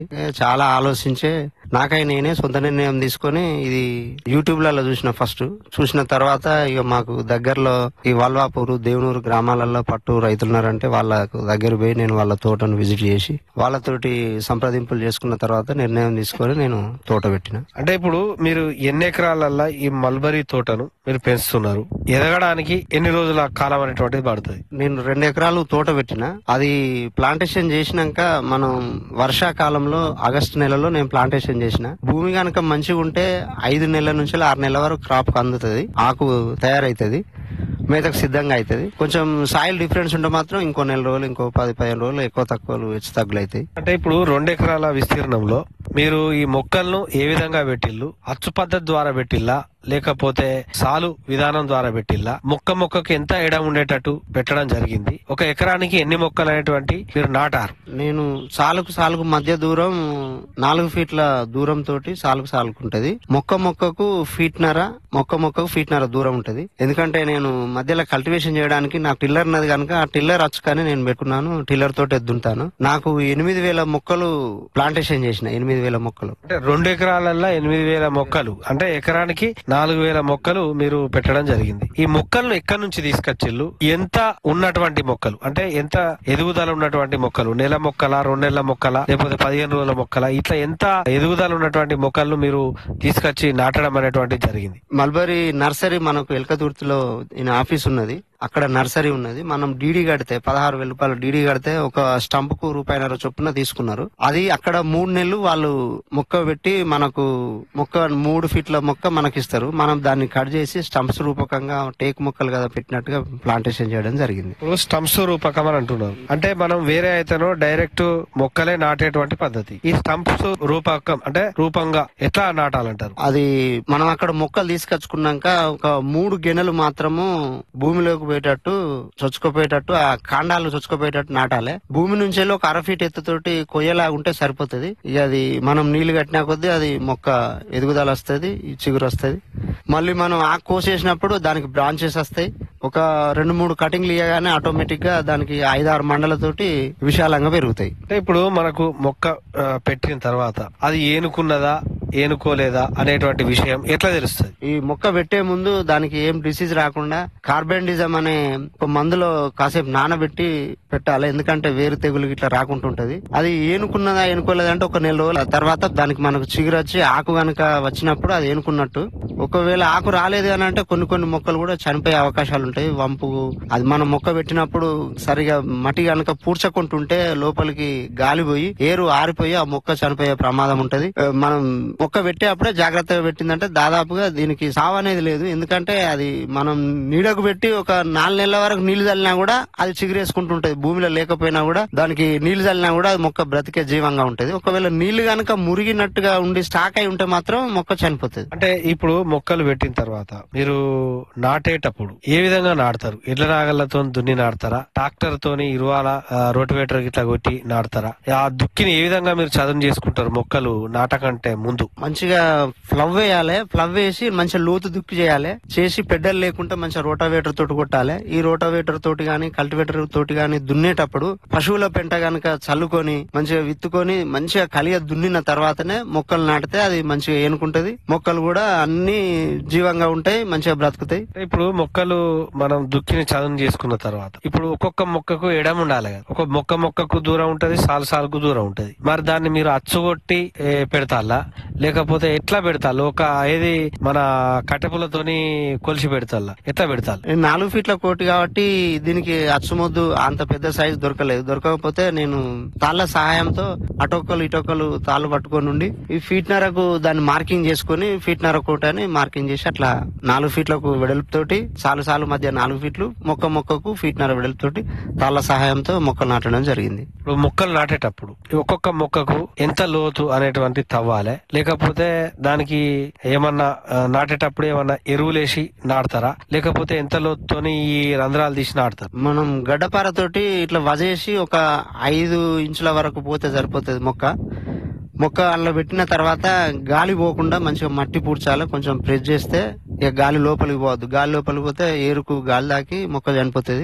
ఏ చాలా ఆలోచించే నాకై నేనే సొంత నిర్ణయం తీసుకొని ఇది యూట్యూబ్ లలో చూసిన ఫస్ట్ చూసిన తర్వాత ఇక మాకు దగ్గరలో ఈ వల్వాపూరు దేవునూరు గ్రామాలలో పట్టు రైతులు ఉన్నారంటే వాళ్ళకు దగ్గర పోయి నేను వాళ్ళ తోటను విజిట్ చేసి వాళ్ళతోటి సంప్రదింపులు చేసుకున్న తర్వాత నిర్ణయం తీసుకొని నేను తోట పెట్టిన అంటే ఇప్పుడు మీరు ఎన్ని ఎకరాలల్లా ఈ మల్బరీ తోటను మీరు పెంచుతున్నారు ఎదగడానికి ఎన్ని రోజుల కాలం అనేటువంటిది పడుతుంది నేను రెండు ఎకరాలు తోట పెట్టిన అది ప్లాంటేషన్ చేసినాక మనం వర్షాకాలంలో ఆగస్టు నెలలో నేను ప్లాంటేషన్ చేసిన భూమి కనుక మంచిగా ఉంటే ఐదు నెలల నుంచి ఆరు నెలల వరకు క్రాప్ అందుతుంది ఆకు తయారైతుంది మేతకు సిద్ధంగా అవుతుంది కొంచెం సాయిల్ డిఫరెన్స్ ఉంటే మాత్రం ఇంకో నెల రోజులు ఇంకో పది పదిహేను రోజులు ఎక్కువ తక్కువలు హెచ్చు తగ్గులు అవుతాయి అంటే ఇప్పుడు రెండు ఎకరాల విస్తీర్ణంలో మీరు ఈ మొక్కలను ఏ విధంగా పెట్టిల్లు అచ్చు పద్ధతి ద్వారా పెట్టిల్లా లేకపోతే సాలు విధానం ద్వారా పెట్టిల్లా మొక్క మొక్కకి ఎంత ఎడం ఉండేటట్టు పెట్టడం జరిగింది ఒక ఎకరానికి ఎన్ని మొక్కలు అనేటువంటి మీరు నాటారు నేను సాలుకు సాలుకు మధ్య దూరం నాలుగు ఫీట్ల దూరం తోటి సాలుకు సాలుకు ఉంటది మొక్క మొక్కకు ఫీట్నర మొక్క మొక్కకు ఫీట్నర దూరం ఉంటది ఎందుకంటే నేను మధ్యలో కల్టివేషన్ చేయడానికి నా టిల్లర్ ఉన్నది కనుక ఆ టిల్లర్ అచ్చుకని నేను పెట్టుకున్నాను టిల్లర్ తోటి ఎద్దుంటాను నాకు ఎనిమిది వేల మొక్కలు ప్లాంటేషన్ చేసిన ఎనిమిది వేల మొక్కలు అంటే రెండు ఎకరాలల్లో ఎనిమిది వేల మొక్కలు అంటే ఎకరానికి నాలుగు వేల మొక్కలు మీరు పెట్టడం జరిగింది ఈ మొక్కలను ఎక్కడి నుంచి తీసుకొచ్చిల్లు ఎంత ఉన్నటువంటి మొక్కలు అంటే ఎంత ఎదుగుదల ఉన్నటువంటి మొక్కలు నెల మొక్కల రెండు నెలల మొక్కల లేకపోతే పదిహేను రోజుల మొక్కల ఇట్లా ఎంత ఎదుగుదల ఉన్నటువంటి మొక్కలను మీరు తీసుకొచ్చి నాటడం అనేటువంటిది జరిగింది మల్బరీ నర్సరీ మనకు ఎల్కతుర్తిలో ఈయన ఆఫీస్ ఉన్నది అక్కడ నర్సరీ ఉన్నది మనం డీడీ కడితే పదహారు వేల రూపాయలు డీడీ కడితే ఒక స్టంప్ కు రూపాయిన్నర చొప్పున తీసుకున్నారు అది అక్కడ మూడు నెలలు వాళ్ళు మొక్క పెట్టి మనకు మొక్క మూడు ఫీట్ల మొక్క మనకి ఇస్తారు మనం దాన్ని కట్ చేసి స్టంప్స్ రూపకంగా టేక్ మొక్కలు కదా పెట్టినట్టుగా ప్లాంటేషన్ చేయడం జరిగింది ఇప్పుడు స్టంప్స్ రూపకం అని అంటున్నారు అంటే మనం వేరే అయితేనో డైరెక్ట్ మొక్కలే నాటేటువంటి పద్ధతి ఈ స్టంప్స్ రూపకం అంటే రూపంగా ఎట్లా నాటాలంటారు అది మనం అక్కడ మొక్కలు తీసుకొచ్చుకున్నాక ఒక మూడు గెనెలు మాత్రము భూమిలోకి పోయేటట్టు చొచ్చుకుపోయేటట్టు ఆ కాండాలు చొచ్చుకుపోయేటట్టు నాటాలి భూమి నుంచి వెళ్ళి ఒక అర ఫీట్ ఎత్తుతోటి కొయ్యలా ఉంటే సరిపోతుంది ఇక అది మనం నీళ్లు కట్టినా కొద్దీ అది మొక్క ఎదుగుదల వస్తుంది చిగురు వస్తుంది మళ్ళీ మనం ఆకు కోసేసినప్పుడు దానికి బ్రాంచెస్ వస్తాయి ఒక రెండు మూడు కటింగ్లు ఇవ్వగానే ఆటోమేటిక్ గా దానికి ఐదారు మండలతోటి విశాలంగా పెరుగుతాయి అంటే ఇప్పుడు మనకు మొక్క ఆ, పెట్టిన తర్వాత అది ఏనుకున్నదా ఏనుకోలేదా అనేటువంటి విషయం ఎట్లా తెలుస్తుంది ఈ మొక్క పెట్టే ముందు దానికి ఏం డిసీజ్ రాకుండా కార్బెండిజం అనే ఒక మందులో కాసేపు నానబెట్టి పెట్టాలి ఎందుకంటే వేరు తెగులు ఇట్లా రాకుండా ఉంటది అది ఏనుకున్నదా ఏనుకోలేదా అంటే ఒక నెల రోజుల తర్వాత దానికి మనకు చిగురు వచ్చి ఆకు గనక వచ్చినప్పుడు అది ఏనుకున్నట్టు ఒకవేళ ఆకు రాలేదు అని అంటే కొన్ని కొన్ని మొక్కలు కూడా చనిపోయే అవకాశాలు ఉంటాయి వంపు అది మనం మొక్క పెట్టినప్పుడు సరిగా మట్టి గనక పూడ్చకుంటుంటే లోపలికి గాలి పోయి ఏరు ఆరిపోయి ఆ మొక్క చనిపోయే ప్రమాదం ఉంటది ఆ, మనం మొక్క పెట్టే అప్పుడే జాగ్రత్తగా పెట్టిందంటే దాదాపుగా దీనికి సావు అనేది లేదు ఎందుకంటే అది మనం నీడకు పెట్టి ఒక నాలుగు నెలల వరకు నీళ్లు చల్లినా కూడా అది చిగురేసుకుంటుంటది భూమిలో లేకపోయినా కూడా దానికి నీళ్లు చల్లినా కూడా అది మొక్క బ్రతికే జీవంగా ఉంటది ఒకవేళ నీళ్లు గనక మురిగినట్టుగా ఉండి స్టాక్ అయి ఉంటే మాత్రం మొక్క చనిపోతుంది అంటే ఇప్పుడు మొక్కలు పెట్టిన తర్వాత మీరు నాటేటప్పుడు ఏ విధంగా నాడతారు ఎడ్ల నాగళ్లతో దున్ని నాడతారా ట్రాక్టర్ తోని ఇరువాల రోటివేటర్ ఇట్లా కొట్టి నాడతారా ఆ దుక్కిని ఏ విధంగా మీరు చదును చేసుకుంటారు మొక్కలు నాటకంటే ముందు మంచిగా ఫ్లవ్ వేయాలి ఫ్లవ్ వేసి మంచిగా లోతు దుక్కి చేయాలి చేసి పెద్దలు లేకుండా మంచిగా రోటావేటర్ తోటి కొట్టాలి ఈ రోటావేటర్ తోటి గాని కల్టివేటర్ తోటి గాని దున్నేటప్పుడు పశువుల పెంట గనక చల్లుకొని మంచిగా విత్తుకొని మంచిగా కలిగ దున్నిన తర్వాతనే మొక్కలు నాటితే అది మంచిగా ఏనుకుంటది మొక్కలు కూడా అన్ని జీవంగా ఉంటాయి మంచిగా బ్రతుకుతాయి అంటే ఇప్పుడు మొక్కలు మనం దుక్కిని చదును చేసుకున్న తర్వాత ఇప్పుడు ఒక్కొక్క మొక్కకు ఎడం ఉండాలి కదా ఒక మొక్క మొక్కకు దూరం ఉంటది సాలు సాలుకు దూరం ఉంటది మరి దాన్ని మీరు అచ్చుగొట్టి ఏ, పెడతాలా లేకపోతే ఎట్లా పెడతారు ఒక ఏది మన కట్టెపులతోని కొలిసి పెడతాలా ఎట్లా పెడతారు ఈ నాలుగు ఫీట్ల కోటి కాబట్టి దీనికి అచ్చుమొద్దు అంత పెద్ద సైజు దొరకలేదు దొరకకపోతే నేను తాళ్ళ సహాయంతో అటొక్కలు ఇటొక్కలు తాళ్ళు పట్టుకొని ఉండి ఈ ఫీట్ నరకు దాన్ని మార్కింగ్ చేసుకుని ఫీట్ నర కోట అని మార్కింగ్ చేసి అట్లా నాలుగు ఫీట్లకు వెడల్పుతోటి సాలు సాలు మధ్య నాలుగు ఫీట్లు మొక్క మొక్కకు ఫీట్ నర వెడల్పుతోటి తాళ్ళ సహాయంతో మొక్కలు నాటడం జరిగింది ఇప్పుడు మొక్కలు నాటేటప్పుడు ఈ ఒక్కొక్క మొక్కకు ఎంత లోతు అనేటువంటి తవ్వాలి లేకపోతే దానికి ఏమన్నా ఆ, నాటేటప్పుడు ఏమన్నా ఎరువులేసి నాడతారా లేకపోతే ఎంత లోతుతోని ఈ రంధ్రాలు తీసి నాడతారు మనం గడ్డపారతోటి ఇట్లా వజేసి ఒక ఐదు ఇంచుల వరకు పోతే సరిపోతుంది మొక్క మొక్క అందులో పెట్టిన తర్వాత గాలి పోకుండా మంచిగా మట్టి పూడ్చాలి కొంచెం ప్రెస్ చేస్తే ఇక గాలి లోపలికి పోవద్దు గాలి లోపలికి పోతే ఏరుకు గాలి దాకి మొక్క చనిపోతుంది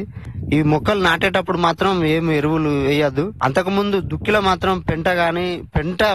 ఈ మొక్కలు నాటేటప్పుడు మాత్రం ఏం ఎరువులు వేయద్దు అంతకు ముందు దుక్కిలో మాత్రం పెంట గాని పెంట